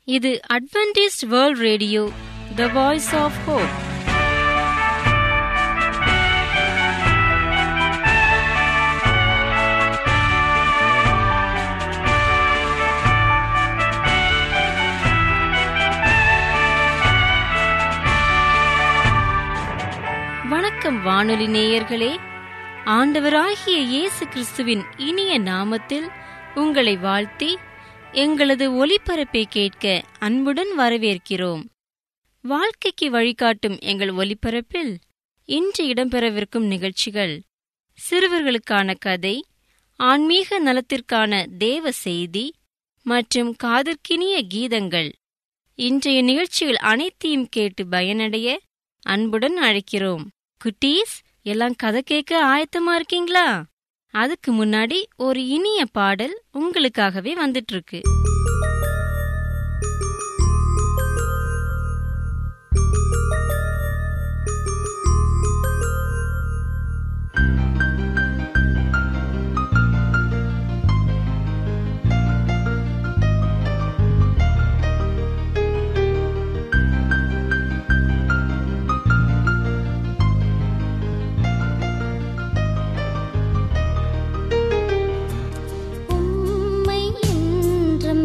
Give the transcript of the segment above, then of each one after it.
இது Adventist World Radio the Voice of Hope வணக்கம் வானொலி நேயர்களே ஆண்டவராகிய இயேசு கிறிஸ்துவின் இனிய நாமத்தில் உங்களை வாழ்த்தி எங்களது ஒலிபரப்பை கேட்க அன்புடன் வரவேற்கிறோம் வாழ்க்கைக்கு வழிகாட்டும் எங்கள் ஒலிபரப்பில் இன்று இடம்பெறவிருக்கும் நிகழ்ச்சிகள் சிறுவர்களுக்கான கதை ஆன்மீக நலத்திற்கான தேவ செய்தி மற்றும் காதற்கினிய கீதங்கள் இன்றைய நிகழ்ச்சிகள் அனைத்தையும் கேட்டு பயனடைய அன்புடன் அழைக்கிறோம் குட்டீஸ் எல்லாம் கதை கேட்க ஆயத்தமா இருக்கீங்களா அதுக்கு முன்னாடி ஒரு இனிய பாடல் உங்களுக்காகவே வந்துட்டு இருக்கு உம்மை என்றும்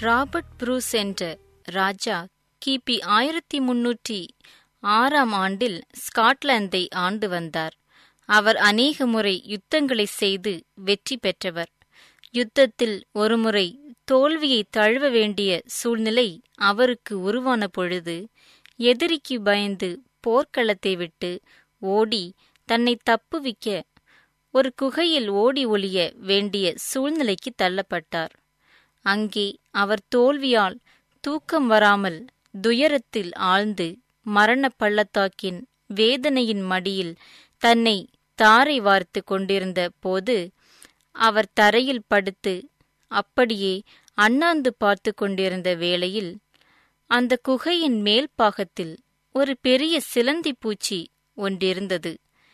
ராபர்ட் ப்ரூஸ் என்ற ராஜா கிபி ஆயிரத்தி முன்னூற்றி ஆறாம் ஆண்டில் ஸ்காட்லாந்தை ஆண்டு வந்தார் அவர் அநேக முறை யுத்தங்களை செய்து வெற்றி பெற்றவர் யுத்தத்தில் ஒருமுறை தோல்வியை தழுவ வேண்டிய சூழ்நிலை அவருக்கு உருவான பொழுது எதிரிக்கு பயந்து போர்க்களத்தை விட்டு ஓடி தன்னை தப்புவிக்க ஒரு குகையில் ஓடி ஒளிய வேண்டிய சூழ்நிலைக்கு தள்ளப்பட்டார் அங்கே அவர் தோல்வியால் தூக்கம் வராமல் துயரத்தில் ஆழ்ந்து மரண பள்ளத்தாக்கின் வேதனையின் மடியில் தன்னை தாரை வார்த்து கொண்டிருந்த போது அவர் தரையில் படுத்து அப்படியே அண்ணாந்து பார்த்து கொண்டிருந்த வேளையில் அந்த குகையின் மேல் பாகத்தில் ஒரு பெரிய சிலந்தி பூச்சி ஒன்றிருந்தது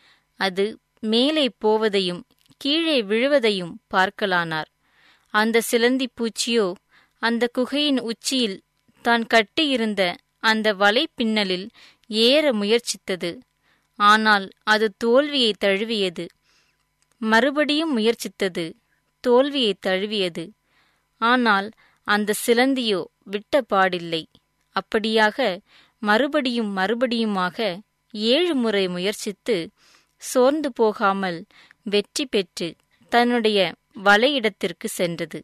அது மேலே போவதையும் கீழே விழுவதையும் பார்க்கலானார் அந்த சிலந்தி பூச்சியோ அந்த குகையின் உச்சியில் தான் கட்டியிருந்த அந்த வலை பின்னலில் ஏற முயற்சித்தது ஆனால் அது தோல்வியை தழுவியது மறுபடியும் முயற்சித்தது தோல்வியை தழுவியது ஆனால் அந்த சிலந்தியோ விட்ட பாடில்லை அப்படியாக மறுபடியும் மறுபடியுமாக ஏழு முறை முயற்சித்து சோர்ந்து போகாமல் வெற்றி பெற்று தன்னுடைய வலையிடத்திற்கு சென்றது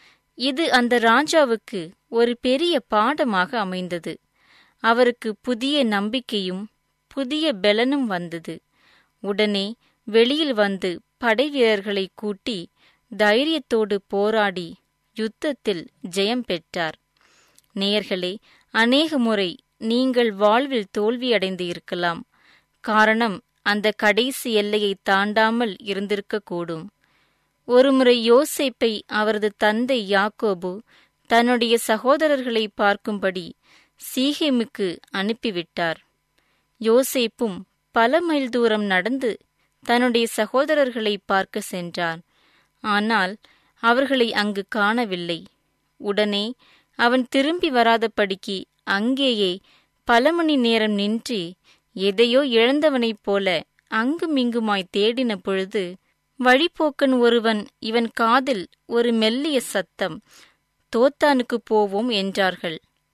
இது அந்த ராஜாவுக்கு ஒரு பெரிய பாடமாக அமைந்தது அவருக்கு புதிய நம்பிக்கையும் புதிய பெலனும் வந்தது உடனே வெளியில் வந்து படை வீரர்களை கூட்டி தைரியத்தோடு போராடி யுத்தத்தில் ஜெயம் பெற்றார் நேயர்களே அநேக முறை நீங்கள் வாழ்வில் தோல்வியடைந்து இருக்கலாம் காரணம் அந்த கடைசி எல்லையை தாண்டாமல் இருந்திருக்கக்கூடும் ஒருமுறை யோசேப்பை அவரது தந்தை யாக்கோபு தன்னுடைய சகோதரர்களை பார்க்கும்படி சீகேமுக்கு அனுப்பிவிட்டார் யோசேப்பும் பல மைல் தூரம் நடந்து தன்னுடைய சகோதரர்களை பார்க்க சென்றார் ஆனால் அவர்களை அங்கு காணவில்லை உடனே அவன் திரும்பி வராதபடிக்கு அங்கேயே பல மணி நேரம் நின்று எதையோ இழந்தவனைப் போல அங்குமிங்குமாய் தேடின பொழுது வழிப்போக்கன் ஒருவன் இவன் காதில் ஒரு மெல்லிய சத்தம் தோத்தானுக்கு போவோம் என்றார்கள்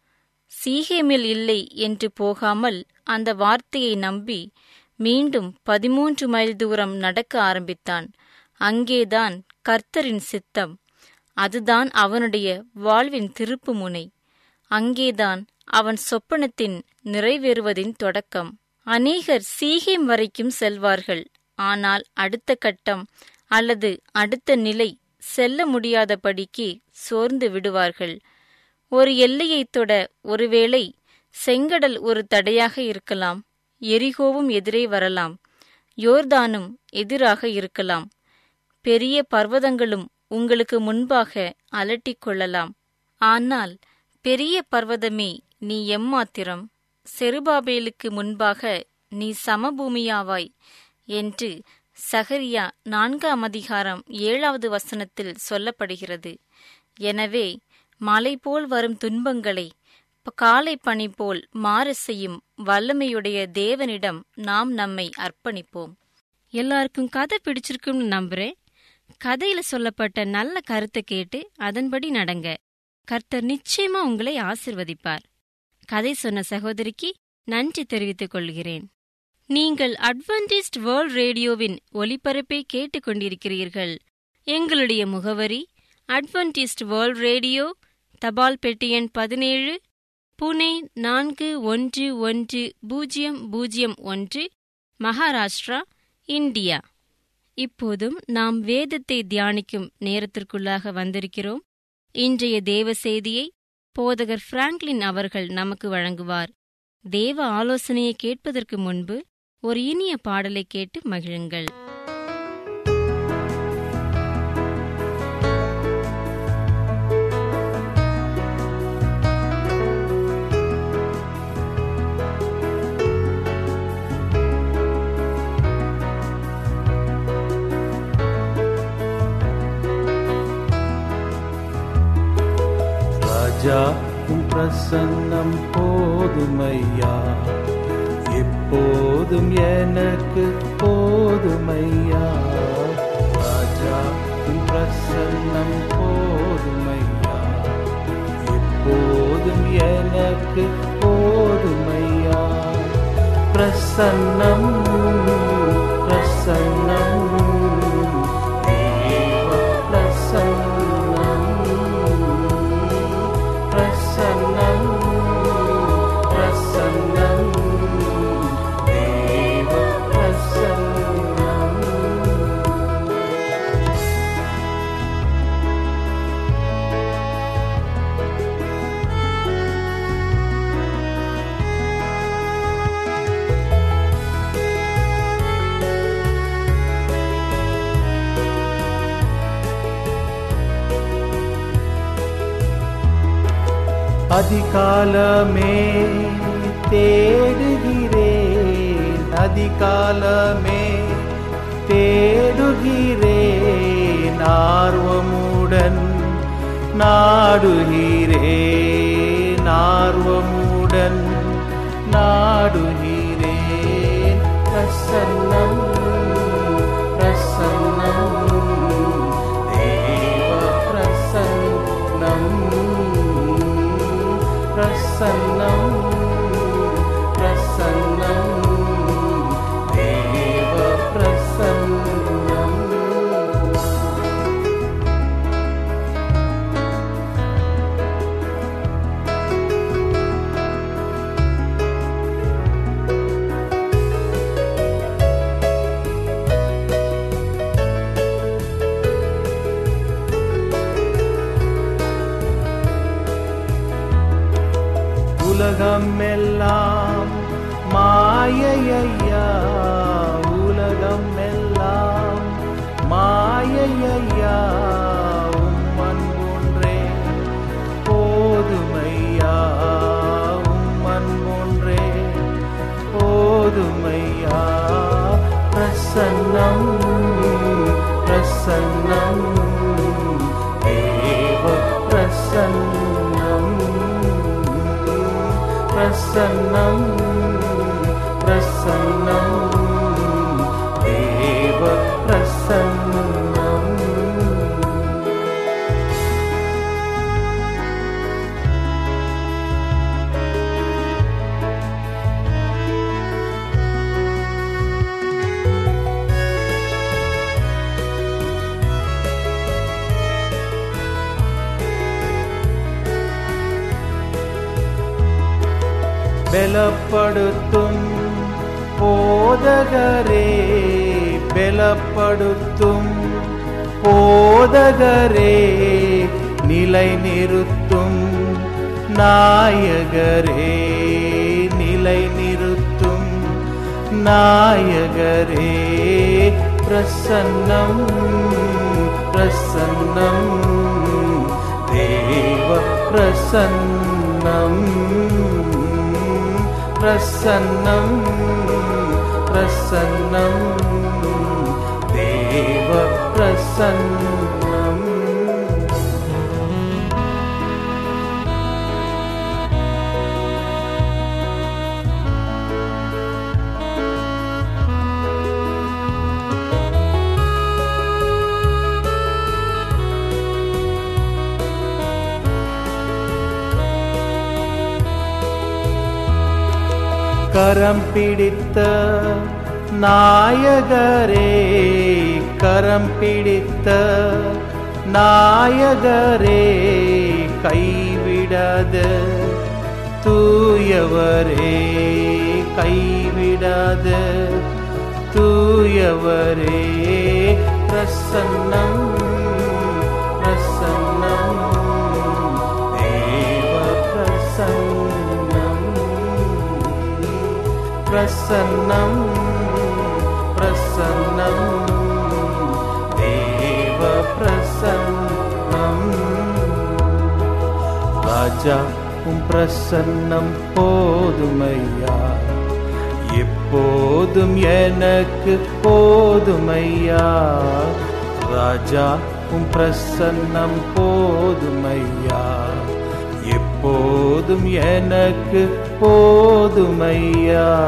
சீகேமில் இல்லை என்று போகாமல் அந்த வார்த்தையை நம்பி மீண்டும் பதிமூன்று மைல் தூரம் நடக்க ஆரம்பித்தான் அங்கேதான் கர்த்தரின் சித்தம் அதுதான் அவனுடைய வாழ்வின் திருப்பு முனை அங்கேதான் அவன் சொப்பனத்தின் நிறைவேறுவதின் தொடக்கம் அநேகர் சீகேம் வரைக்கும் செல்வார்கள் ஆனால் அடுத்த கட்டம் அல்லது அடுத்த நிலை செல்ல முடியாதபடிக்கு சோர்ந்து விடுவார்கள் ஒரு எல்லையைத் தொட ஒருவேளை செங்கடல் ஒரு தடையாக இருக்கலாம் எரிகோவும் எதிரே வரலாம் யோர்தானும் எதிராக இருக்கலாம் பெரிய பர்வதங்களும் உங்களுக்கு முன்பாக அலட்டிக் கொள்ளலாம் ஆனால் பெரிய பர்வதமே நீ எம்மாத்திரம் செருபாபேலுக்கு முன்பாக நீ சமபூமியாவாய் என்று சகரியா நான்காம் அதிகாரம் ஏழாவது வசனத்தில் சொல்லப்படுகிறது எனவே மலை போல் வரும் துன்பங்களை காலை பனி போல் மாற செய்யும் வல்லமையுடைய தேவனிடம் நாம் நம்மை அர்ப்பணிப்போம் எல்லாருக்கும் கதை பிடிச்சிருக்கும்னு நம்புறேன் கதையில சொல்லப்பட்ட நல்ல கருத்தை கேட்டு அதன்படி நடங்க கர்த்தர் நிச்சயமா உங்களை ஆசிர்வதிப்பார் கதை சொன்ன சகோதரிக்கு நன்றி தெரிவித்துக் கொள்கிறேன் நீங்கள் அட்வென்டிஸ்ட் வேர்ல்ட் ரேடியோவின் ஒலிபரப்பை கேட்டுக்கொண்டிருக்கிறீர்கள் எங்களுடைய முகவரி அட்வென்டிஸ்ட் வேர்ல்ட் ரேடியோ தபால் பெட்டி எண் பதினேழு புனே நான்கு ஒன்று ஒன்று பூஜ்ஜியம் பூஜ்ஜியம் ஒன்று மகாராஷ்டிரா இந்தியா இப்போதும் நாம் வேதத்தை தியானிக்கும் நேரத்திற்குள்ளாக வந்திருக்கிறோம் இன்றைய தேவ செய்தியை போதகர் பிராங்க்லின் அவர்கள் நமக்கு வழங்குவார் தேவ ஆலோசனையை கேட்பதற்கு முன்பு ஒரு இனிய பாடலை கேட்டு மகிழுங்கள் ராஜா உம் பிரசன்னம் போதுமையா எப்போதும் எனக்கு போதுமையா ராஜா உம் பிரசன்னம் போதுமையா எப்போதும் எனக்கு போதுமையா பிரசன்னம் பிரசன்னம் தேவ பிரசன்னம் பிரசன்னம் பிரசன்னம் தேவ பிரசன்னம் அதிகாலமே தேடுகிறேன் அதிகாலமே தேடுகிறேன் ஆர்வமுடன் நாடுகிறேன் ஆர்வமுடன் நாடுகிறேன் பிரசன்னம் பிரசன்னம் தேவ பிரசன்னம் பிரசன்னம் பிரசன்னம் தேவ பிரசன்னம் உலகம் எல்லாம் மாயையா உலகம் எல்லாம் மாயையா உம்மன் ஒன்றே போதுமையா உம்மன் ஒன்றே போதுமையா பிரசன்னம் பிரசன்னம் தேவ பிரசன்னம் பிரசன்னம் பிரசன்னம் தேவ பிரசன்னம் பலப்படுத்தும் போதகரே பலப்படுத்தும் போதகரே நிலை நிறுத்தும் நாயகரே நிலை நிறுத்தும் நாயகரே பிரசன்னம் பிரசன்னம் தேவ பிரசன்னம் பிரசன்னம் பிரசன்னம் தேவ பிரசன்னம் கரம் பிடித்த நாயகரே கரம் பிடித்த நாயகரே கைவிடாத தூயவரே கைவிடாத தூயவரே பிரசன்னம் பிரசன்னம் தேவ பிரசன்னம் பிரசன்னம் பிரசன்னம் தேவ பிரசன்னம் ராஜா உம் பிரசன்னம் போதுமையா எப்போதும் எனக்கு போதுமையா ராஜா உம் பிரசன்னம் போதுமையா எப்போதும் எனக்கு போதுமையா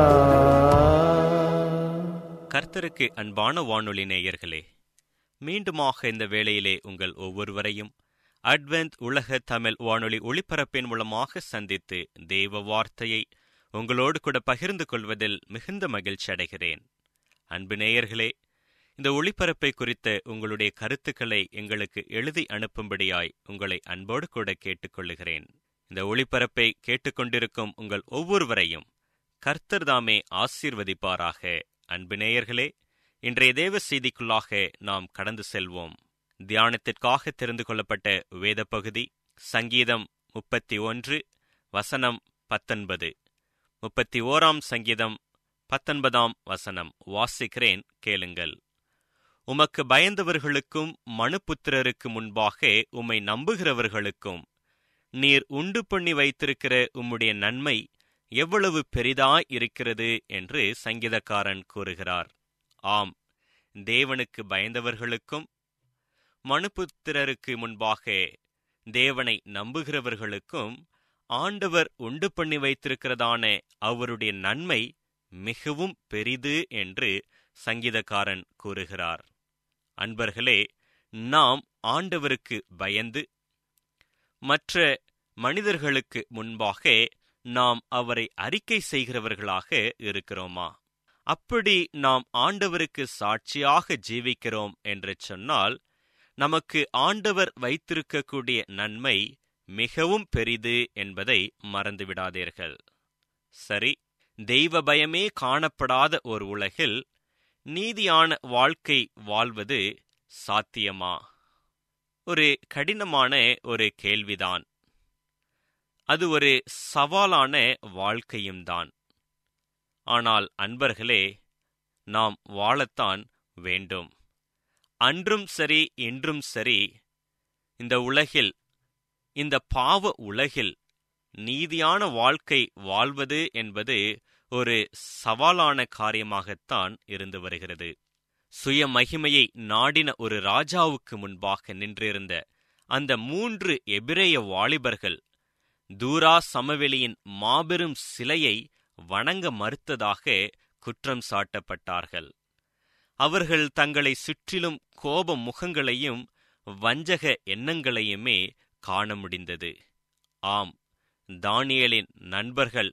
கர்த்தருக்கு அன்பான வானொலி நேயர்களே மீண்டுமாக இந்த வேளையிலே உங்கள் ஒவ்வொருவரையும் அட்வென்த் உலக தமிழ் வானொலி ஒளிபரப்பின் மூலமாக சந்தித்து தேவ வார்த்தையை உங்களோடு கூட பகிர்ந்து கொள்வதில் மிகுந்த மகிழ்ச்சி அடைகிறேன் அன்பு நேயர்களே இந்த ஒளிபரப்பை குறித்த உங்களுடைய கருத்துக்களை எங்களுக்கு எழுதி அனுப்பும்படியாய் உங்களை அன்போடு கூட கேட்டுக்கொள்ளுகிறேன் இந்த ஒளிபரப்பை கேட்டுக்கொண்டிருக்கும் உங்கள் ஒவ்வொருவரையும் கர்த்தர் தாமே ஆசீர்வதிப்பாராக அன்பு நேயர்களே இன்றைய தேவ செய்திக்குள்ளாக நாம் கடந்து செல்வோம் தியானத்திற்காக தெரிந்து கொள்ளப்பட்ட வேத பகுதி சங்கீதம் முப்பத்தி ஒன்று வசனம் பத்தொன்பது முப்பத்தி ஓராம் சங்கீதம் பத்தொன்பதாம் வசனம் வாசிக்கிறேன் கேளுங்கள் உமக்கு பயந்தவர்களுக்கும் மனுபுத்திரருக்கு முன்பாக உம்மை நம்புகிறவர்களுக்கும் நீர் உண்டு பண்ணி வைத்திருக்கிற உம்முடைய நன்மை எவ்வளவு பெரிதாய் இருக்கிறது என்று சங்கீதக்காரன் கூறுகிறார் ஆம் தேவனுக்கு பயந்தவர்களுக்கும் மனுபுத்திரருக்கு முன்பாக தேவனை நம்புகிறவர்களுக்கும் ஆண்டவர் உண்டு பண்ணி வைத்திருக்கிறதான அவருடைய நன்மை மிகவும் பெரிது என்று சங்கீதக்காரன் கூறுகிறார் அன்பர்களே நாம் ஆண்டவருக்கு பயந்து மற்ற மனிதர்களுக்கு முன்பாக நாம் அவரை அறிக்கை செய்கிறவர்களாக இருக்கிறோமா அப்படி நாம் ஆண்டவருக்கு சாட்சியாக ஜீவிக்கிறோம் என்று சொன்னால் நமக்கு ஆண்டவர் வைத்திருக்கக்கூடிய நன்மை மிகவும் பெரிது என்பதை மறந்துவிடாதீர்கள் சரி தெய்வ பயமே காணப்படாத ஒரு உலகில் நீதியான வாழ்க்கை வாழ்வது சாத்தியமா ஒரு கடினமான ஒரு கேள்விதான் அது ஒரு சவாலான வாழ்க்கையும் தான் ஆனால் அன்பர்களே நாம் வாழத்தான் வேண்டும் அன்றும் சரி இன்றும் சரி இந்த உலகில் இந்த பாவ உலகில் நீதியான வாழ்க்கை வாழ்வது என்பது ஒரு சவாலான காரியமாகத்தான் இருந்து வருகிறது சுய மகிமையை நாடின ஒரு ராஜாவுக்கு முன்பாக நின்றிருந்த அந்த மூன்று எபிரேய வாலிபர்கள் தூரா சமவெளியின் மாபெரும் சிலையை வணங்க மறுத்ததாக குற்றம் சாட்டப்பட்டார்கள் அவர்கள் தங்களை சுற்றிலும் கோப முகங்களையும் வஞ்சக எண்ணங்களையுமே காண முடிந்தது ஆம் தானியலின் நண்பர்கள்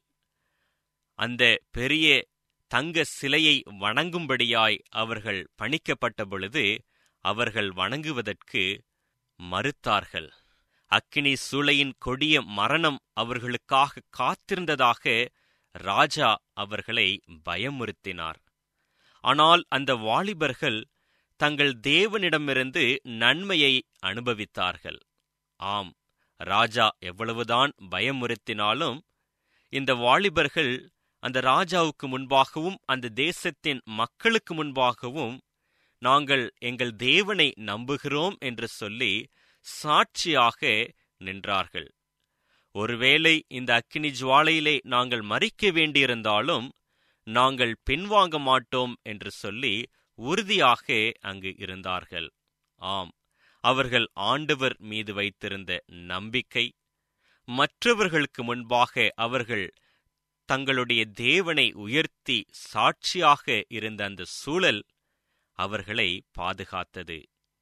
அந்த பெரிய தங்க சிலையை வணங்கும்படியாய் அவர்கள் பணிக்கப்பட்ட பொழுது அவர்கள் வணங்குவதற்கு மறுத்தார்கள் அக்கினி சூளையின் கொடிய மரணம் அவர்களுக்காக காத்திருந்ததாக ராஜா அவர்களை பயமுறுத்தினார் ஆனால் அந்த வாலிபர்கள் தங்கள் தேவனிடமிருந்து நன்மையை அனுபவித்தார்கள் ஆம் ராஜா எவ்வளவுதான் பயமுறுத்தினாலும் இந்த வாலிபர்கள் அந்த ராஜாவுக்கு முன்பாகவும் அந்த தேசத்தின் மக்களுக்கு முன்பாகவும் நாங்கள் எங்கள் தேவனை நம்புகிறோம் என்று சொல்லி சாட்சியாக நின்றார்கள் ஒருவேளை இந்த அக்கினி ஜுவாலையிலே நாங்கள் மறிக்க வேண்டியிருந்தாலும் நாங்கள் பின்வாங்க மாட்டோம் என்று சொல்லி உறுதியாக அங்கு இருந்தார்கள் ஆம் அவர்கள் ஆண்டவர் மீது வைத்திருந்த நம்பிக்கை மற்றவர்களுக்கு முன்பாக அவர்கள் தங்களுடைய தேவனை உயர்த்தி சாட்சியாக இருந்த அந்த சூழல் அவர்களை பாதுகாத்தது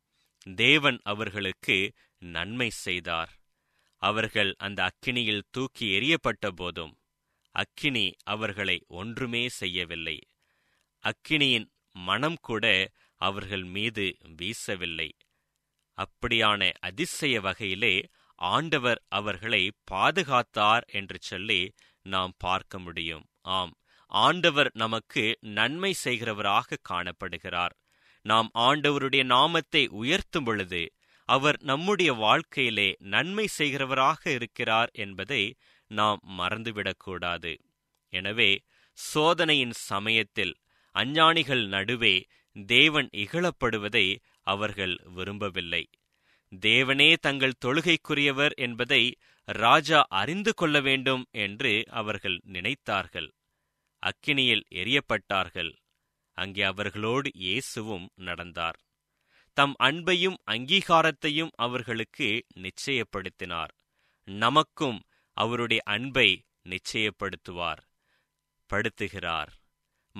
தேவன் அவர்களுக்கு நன்மை செய்தார் அவர்கள் அந்த அக்கினியில் தூக்கி எறியப்பட்ட போதும் அக்கினி அவர்களை ஒன்றுமே செய்யவில்லை அக்கினியின் மனம் கூட அவர்கள் மீது வீசவில்லை அப்படியான அதிசய வகையிலே ஆண்டவர் அவர்களை பாதுகாத்தார் என்று சொல்லி நாம் பார்க்க முடியும் ஆம் ஆண்டவர் நமக்கு நன்மை செய்கிறவராக காணப்படுகிறார் நாம் ஆண்டவருடைய நாமத்தை உயர்த்தும் பொழுது அவர் நம்முடைய வாழ்க்கையிலே நன்மை செய்கிறவராக இருக்கிறார் என்பதை நாம் மறந்துவிடக்கூடாது எனவே சோதனையின் சமயத்தில் அஞ்ஞானிகள் நடுவே தேவன் இகழப்படுவதை அவர்கள் விரும்பவில்லை தேவனே தங்கள் தொழுகைக்குரியவர் என்பதை ராஜா அறிந்து கொள்ள வேண்டும் என்று அவர்கள் நினைத்தார்கள் அக்கினியில் எரியப்பட்டார்கள் அங்கே அவர்களோடு இயேசுவும் நடந்தார் தம் அன்பையும் அங்கீகாரத்தையும் அவர்களுக்கு நிச்சயப்படுத்தினார் நமக்கும் அவருடைய அன்பை நிச்சயப்படுத்துவார் படுத்துகிறார்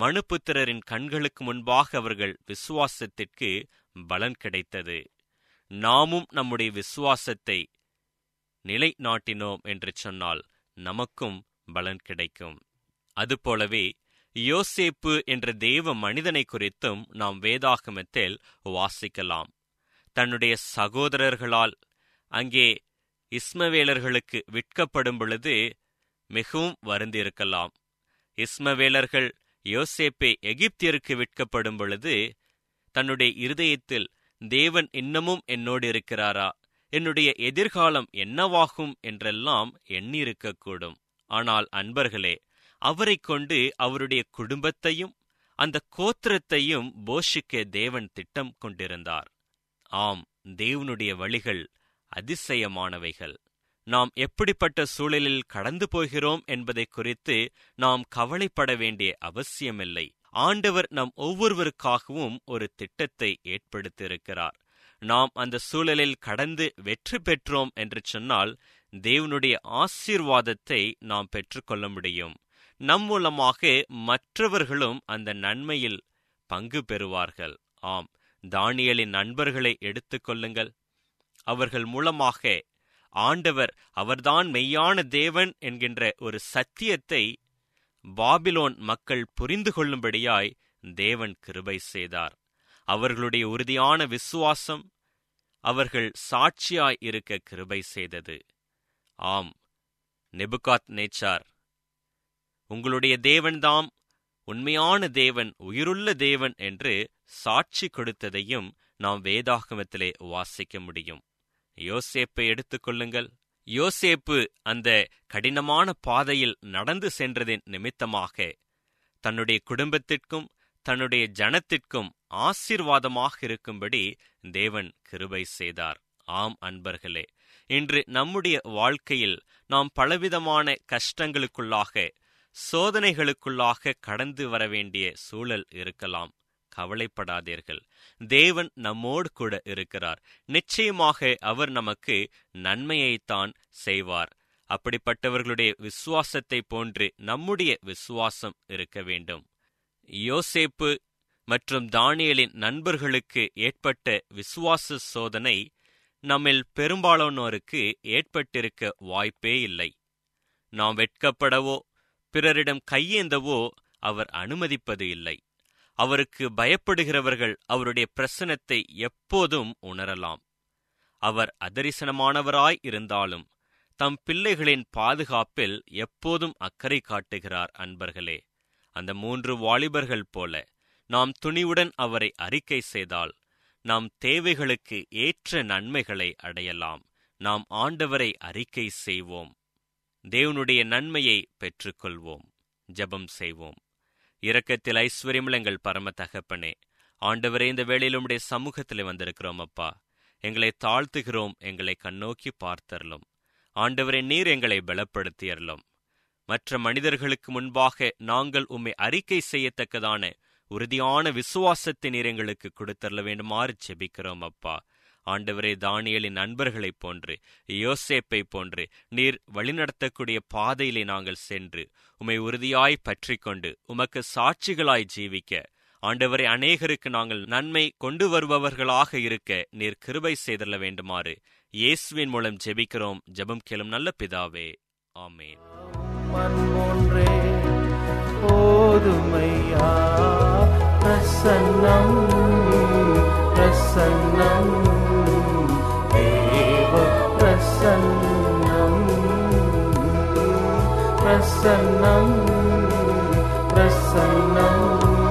மனுபுத்திரரின் கண்களுக்கு முன்பாக அவர்கள் விசுவாசத்திற்கு பலன் கிடைத்தது நாமும் நம்முடைய விசுவாசத்தை நிலைநாட்டினோம் என்று சொன்னால் நமக்கும் பலன் கிடைக்கும் அதுபோலவே யோசேப்பு என்ற தேவ மனிதனை குறித்தும் நாம் வேதாகமத்தில் வாசிக்கலாம் தன்னுடைய சகோதரர்களால் அங்கே இஸ்மவேலர்களுக்கு விற்கப்படும் பொழுது மிகவும் வருந்திருக்கலாம் இஸ்மவேலர்கள் யோசேப்பை எகிப்தியருக்கு விற்கப்படும் பொழுது தன்னுடைய இருதயத்தில் தேவன் இன்னமும் என்னோடு இருக்கிறாரா என்னுடைய எதிர்காலம் என்னவாகும் என்றெல்லாம் எண்ணியிருக்கக்கூடும் ஆனால் அன்பர்களே அவரைக் கொண்டு அவருடைய குடும்பத்தையும் அந்த கோத்திரத்தையும் போஷிக்க தேவன் திட்டம் கொண்டிருந்தார் ஆம் தேவனுடைய வழிகள் அதிசயமானவைகள் நாம் எப்படிப்பட்ட சூழலில் கடந்து போகிறோம் என்பதை குறித்து நாம் கவலைப்பட வேண்டிய அவசியமில்லை ஆண்டவர் நம் ஒவ்வொருவருக்காகவும் ஒரு திட்டத்தை ஏற்படுத்தியிருக்கிறார் நாம் அந்த சூழலில் கடந்து வெற்றி பெற்றோம் என்று சொன்னால் தேவனுடைய ஆசீர்வாதத்தை நாம் பெற்றுக்கொள்ள முடியும் நம் மூலமாக மற்றவர்களும் அந்த நன்மையில் பங்கு பெறுவார்கள் ஆம் தானியலின் நண்பர்களை எடுத்துக்கொள்ளுங்கள் அவர்கள் மூலமாக ஆண்டவர் அவர்தான் மெய்யான தேவன் என்கின்ற ஒரு சத்தியத்தை பாபிலோன் மக்கள் புரிந்து கொள்ளும்படியாய் தேவன் கிருபை செய்தார் அவர்களுடைய உறுதியான விசுவாசம் அவர்கள் சாட்சியாய் இருக்க கிருபை செய்தது ஆம் நெபுகாத் நேச்சார் உங்களுடைய தேவன்தாம் உண்மையான தேவன் உயிருள்ள தேவன் என்று சாட்சி கொடுத்ததையும் நாம் வேதாகமத்திலே வாசிக்க முடியும் யோசேப்பை எடுத்துக்கொள்ளுங்கள் யோசேப்பு அந்த கடினமான பாதையில் நடந்து சென்றதின் நிமித்தமாக தன்னுடைய குடும்பத்திற்கும் தன்னுடைய ஜனத்திற்கும் ஆசீர்வாதமாக இருக்கும்படி தேவன் கிருபை செய்தார் ஆம் அன்பர்களே இன்று நம்முடைய வாழ்க்கையில் நாம் பலவிதமான கஷ்டங்களுக்குள்ளாக சோதனைகளுக்குள்ளாக கடந்து வர வேண்டிய சூழல் இருக்கலாம் கவலைப்படாதீர்கள் தேவன் நம்மோடு கூட இருக்கிறார் நிச்சயமாக அவர் நமக்கு நன்மையைத்தான் செய்வார் அப்படிப்பட்டவர்களுடைய விசுவாசத்தை போன்று நம்முடைய விசுவாசம் இருக்க வேண்டும் யோசேப்பு மற்றும் தானியலின் நண்பர்களுக்கு ஏற்பட்ட விசுவாச சோதனை நம்மில் பெரும்பாலானோருக்கு ஏற்பட்டிருக்க வாய்ப்பே இல்லை நாம் வெட்கப்படவோ பிறரிடம் கையேந்தவோ அவர் அனுமதிப்பது இல்லை அவருக்கு பயப்படுகிறவர்கள் அவருடைய பிரசனத்தை எப்போதும் உணரலாம் அவர் அதரிசனமானவராய் இருந்தாலும் தம் பிள்ளைகளின் பாதுகாப்பில் எப்போதும் அக்கறை காட்டுகிறார் அன்பர்களே அந்த மூன்று வாலிபர்கள் போல நாம் துணிவுடன் அவரை அறிக்கை செய்தால் நம் தேவைகளுக்கு ஏற்ற நன்மைகளை அடையலாம் நாம் ஆண்டவரை அறிக்கை செய்வோம் தேவனுடைய நன்மையை பெற்றுக்கொள்வோம் ஜெபம் செய்வோம் இரக்கத்தில் ஐஸ்வர்யமுள்ள எங்கள் பரம தகப்பனே ஆண்டவரே இந்த வேளையில் உம்முடைய சமூகத்தில் வந்திருக்கிறோம் அப்பா எங்களை தாழ்த்துகிறோம் எங்களை கண்ணோக்கி பார்த்தரலும் ஆண்டவரே நீர் எங்களை பலப்படுத்தியறலும் மற்ற மனிதர்களுக்கு முன்பாக நாங்கள் உம்மை அறிக்கை செய்யத்தக்கதான உறுதியான விசுவாசத்தை நீர் எங்களுக்கு கொடுத்தரல வேண்டுமாறு செபிக்கிறோம் அப்பா ஆண்டவரே தானியலின் நண்பர்களைப் போன்று யோசேப்பை போன்று நீர் வழிநடத்தக்கூடிய பாதையிலே நாங்கள் சென்று உம்மை உறுதியாய் பற்றி கொண்டு உமக்கு சாட்சிகளாய் ஜீவிக்க ஆண்டவரை அநேகருக்கு நாங்கள் நன்மை கொண்டு வருபவர்களாக இருக்க நீர் கிருபை செய்தள்ள வேண்டுமாறு இயேசுவின் மூலம் ஜெபிக்கிறோம் ஜெபம் கேளும் நல்ல பிதாவே ஆமேன் மண் ஒன்றே போதுமையா பிரசன்னம் பிரசன்னம் தேவ பிரசன்னம் பிரசன்னம் பிரசன்னம்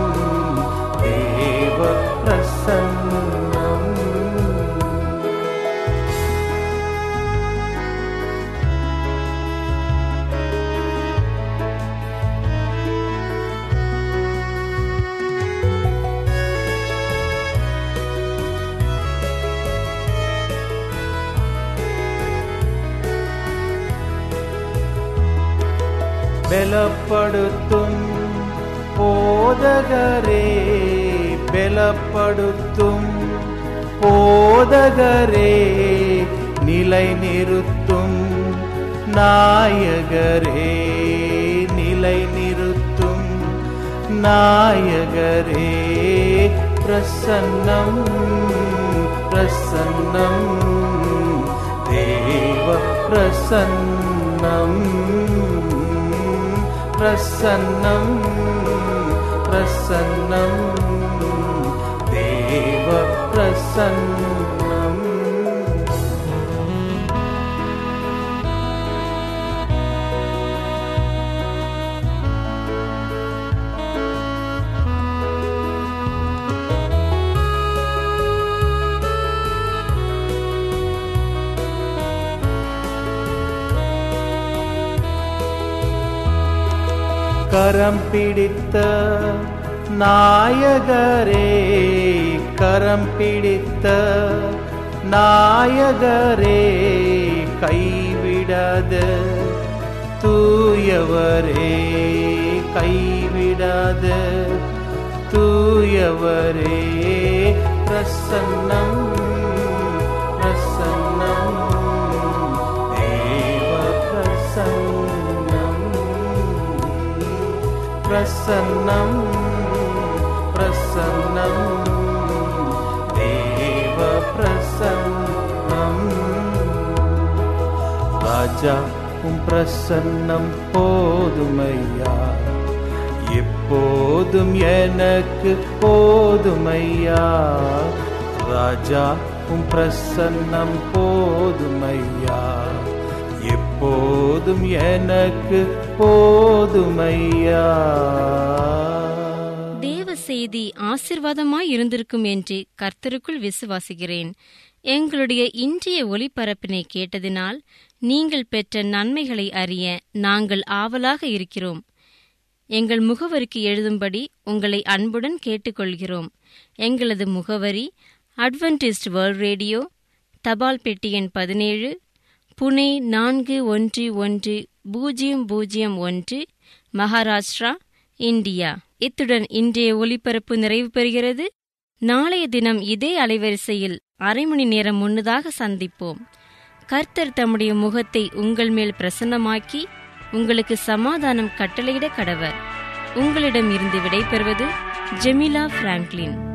தேவ பிரசன்னம் ബലപ്പെടുത്തും പോതകരേ ബലപ്പെടുത്തും പോതകരേ നിലനിർത്തും നായകരേ നിലനിർത്തും നായകരേ പ്രസന്നം பிரசன்னம் தேவ பிரசன்னம் பிரசன்னம் பிரசன்னம் தேவ பிரசன்னம் கரம் பிடித்த நாயகரே கரம் பிடித்த நாயகரே கைவிடாத தூயவரே கைவிடாத தூயவரே பிரசன்னம் பிரசன்னம் தேவ பிரசன்னம் பிரசன்னம் பிரசன்னம் தேவ பிரசன்னம் ராஜா உம் பிரசன்னம் போதுமையா எப்போதும் எனக்கு போதுமையா ராஜா உம் பிரசன்னம் போதுமையா எப்போதும் எனக்கு போதுமையா தேவ செய்தி ஆசிர்வாதமாய் இருந்திருக்கும் என்று கர்த்தருக்குள் விசுவாசிக்கிறேன் எங்களுடைய இன்றைய ஒளிபரப்பினை கேட்டதினால் நீங்கள் பெற்ற நன்மைகளை அறிய நாங்கள் ஆவலாக இருக்கிறோம் எங்கள் முகவரிக்கு எழுதும்படி உங்களை அன்புடன் கேட்டுக்கொள்கிறோம் எங்களது முகவரி அட்வென்டிஸ்ட் வேர்ல்ட் ரேடியோ தபால் பெட்டி எண் பதினேழு புனே நான்கு ஒன்று ஒன்று பூஜ்ஜியம் பூஜ்ஜியம் ஒன்று மகாராஷ்டிரா இந்தியா இத்துடன் இன்றைய ஒலிபரப்பு நிறைவு பெறுகிறது நாளைய தினம் இதே அலைவரிசையில் அரை மணி நேரம் முன்னதாக சந்திப்போம் கர்த்தர் தம்முடைய முகத்தை உங்கள் மேல் பிரசன்னமாக்கி உங்களுக்கு சமாதானம் கட்டளையிட கடவர் உங்களிடம் இருந்து விடைபெறுவது ஜெமிலா பிராங்க்லின்